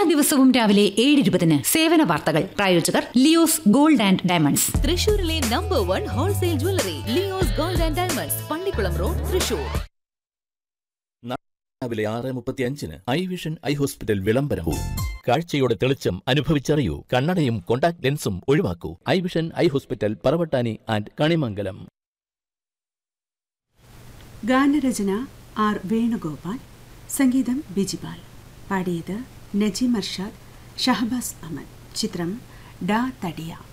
ദിവസവും രാവിലെ ഏഴ് ഇരുപതിന് സേവന വാർത്തകൾ പ്രായോജകർ ലിയോസ് ഗോൾഡ് ആൻഡ് ഡയമണ്ട്സ് തൃശൂരിലെ number one wholesale jewellery Leo's gold and diamonds Pallikkulam road Thrissur രാവിലെ ആറ് മുപ്പത്തി അഞ്ചിന് ഐ വിഷൻ ഐ ഹോസ്പിറ്റൽ വിളംബരവും കാഴ്ചയുടെ തെളിച്ചം അനുഭവിച്ചറിയൂ കണ്ണടയും കോണ്ടാക്ട് ലെൻസും ഒഴിവാക്കൂ ഐ വിഷൻ ഐ ഹോസ്പിറ്റൽ പറവട്ടാനി ആൻഡ് കണിമംഗലം ഗാനരചന ആർ വേണുഗോപാൽ സംഗീതം ബിജിപാൽ പാടിയത് നജീം അർഷാദ് ഷഹബാസ് അഹമ്മദ് ചിത്രം ഡാ തടിയ